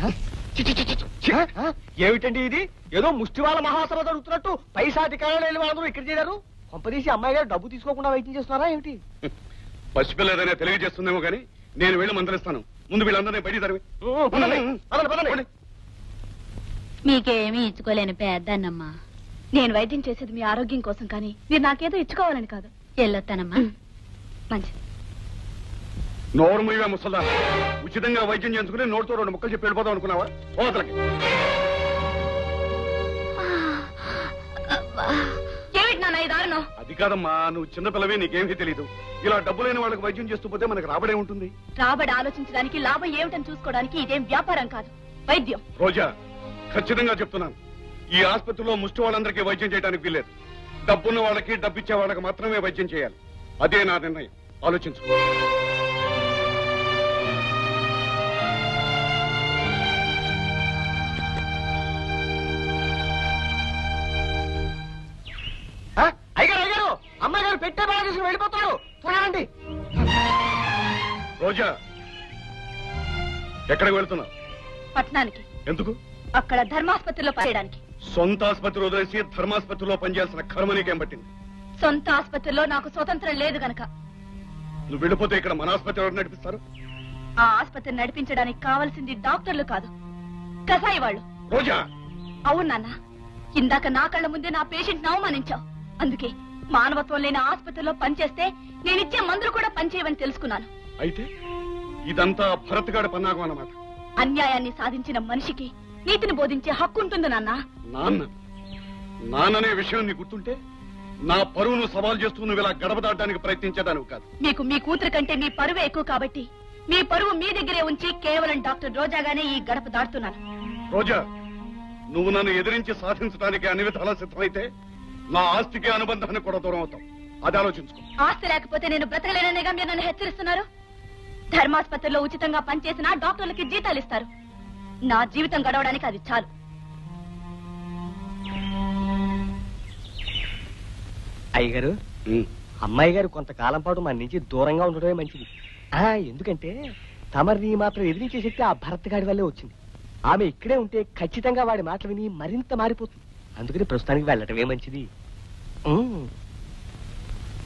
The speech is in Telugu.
చి, చి, చి, చి, చి. ఏమిటండి ఇది ఏదో ముష్టి వాళ్ళ మహాసభ జరుగుతున్నట్టు పైసా అధికారులు వెళ్ళి వాళ్ళందరూ ఇక్కడ చేరారు కొంపదీసి అమ్మాయి గారు డబ్బు తీసుకోకుండా వైద్యం చేస్తున్నారా ఏమిటి పసిపిల్ల ఏదైనా తెలియజేస్తుందేమో కానీ నేను వెళ్ళి మందలిస్తాను ముందు వీళ్ళందరినీ బయట తరివి ఉమ్, పదండి, పదండి, పదండి. మీకేమీ ఇచ్చుకోలేని పెద్దన్నమ్మా నేను వైద్యం చేసేది మీ ఆరోగ్యం కోసం కానీ మీరు నాకేదో ఇచ్చుకోవాలని కాదు వెళ్ళొస్తానమ్మా మంచిది నోరు ముయ్యవే ముసల్దా ఉచితంగా వైద్యం చేయించుకుని నోటితో రెండు ముక్కలు చెప్పి వెళ్ళిపోదాం అనుకున్నావా పోతలకి ఏమిటి నాన్న ఈ దారుణం అది కాదమ్మా నువ్వు చిన్నపిల్లవే నీకేమీ తెలియదు ఇలా డబ్బు లేని వాళ్ళకి వైద్యం చేస్తూ పోతే మనకు రాబడే ఉంటుంది రాబడి ఆలోచించడానికి లాభం ఏమిటని చూసుకోవడానికి ఇదేం వ్యాపారం కాదు వైద్యం రోజా ఖచ్చితంగా చెప్తున్నాను ఈ ఆసుపత్రిలో ముష్టి వాళ్ళందరికీ వైద్యం చేయడానికి వీల్లేదు డబ్బున్న వాళ్ళకి డబ్బిచ్చే వాళ్ళకి మాత్రమే వైద్యం చేయాలి అదే నా నిర్ణయం ఆలోచించు ఆ, అయ్యగారు అయ్యగారు అమ్మాయి గారు పెట్టే బాగా తీసుకుని వెళ్ళిపోతాడు త్వరగా రండి రోజా ఎక్కడికి వెళ్తున్నావు పట్టణానికి ఎందుకు అక్కడ ధర్మాసుపత్రిలో పనిచేయడానికి సొంత ఆసుపత్రి వదిలేసి ధర్మాసుపత్రిలో పనిచేయాల్సిన కర్మ నీకేం పట్టింది సొంత ఆసుపత్రిలో నాకు స్వతంత్రం లేదు గనక నువ్వు వెళ్ళిపోతే ఇక్కడ మన ఆసుపత్రి ఎవరు నడిపిస్తారు ఆ ఆసుపత్రి నడిపించడానికి కావాల్సింది డాక్టర్లు కాదు కసాయి వాళ్ళు రోజా అవును నాన్న ఇందాక నా కళ్ళ ముందే నా పేషెంట్ అవమానించావు అందుకే మానవత్వం లేని ఆసుపత్రిలో పనిచేస్తే నేనిచ్చే మందులు కూడా పనిచేయవని తెలుసుకున్నాను అయితే ఇదంతా భరత్గాడి పన్నాగం అన్నమాట అన్యాయాన్ని సాధించిన మనిషికి నీతిని బోధించే హక్కు ఉంటుంది నాన్న నాన్న నాన్ననే విషయం నీ గుర్తుంటే నా పరువును సవాల్ చేస్తూ నువ్వు ఇలా గడప దాటడానికి ప్రయత్నించేదానివి కాదు మీకు మీ కూతురు కంటే మీ పరువే ఎక్కువ కాబట్టి మీ పరువు మీ దగ్గరే ఉంచి కేవలం డాక్టర్ రోజాగానే ఈ గడప దాటుతున్నాను రోజా నువ్వు నన్ను ఎదిరించి సాధించడానికి అన్ని విధాలా సిద్ధమైతే నా ఆస్తికి అనుబంధాన్ని కూడా దూరం అవుతాం అది ఆలోచించుకో ఆస్తి లేకపోతే నేను బ్రతకలేననేగా మీరు నన్ను హెచ్చరిస్తున్నారు ధర్మాసుపత్రిలో ఉచితంగా పనిచేసిన డాక్టర్లకి జీతాలు ఇస్తారు నా జీవితం గడవడానికి అది చాలు అయ్యగారు అమ్మాయి గారు కొంతకాలం పాటు మన నుంచి దూరంగా ఉండడమే మంచిది ఆ ఎందుకంటే తమరిని మాత్రం ఎదిరించే శక్తి ఆ భరత్ గాడి వల్లే వచ్చింది ఆమె ఇక్కడే ఉంటే ఖచ్చితంగా వాడి మాటలు విని మరింత మారిపోతుంది అందుకని ప్రస్తుతానికి వెళ్ళటమే మంచిది ఉమ్.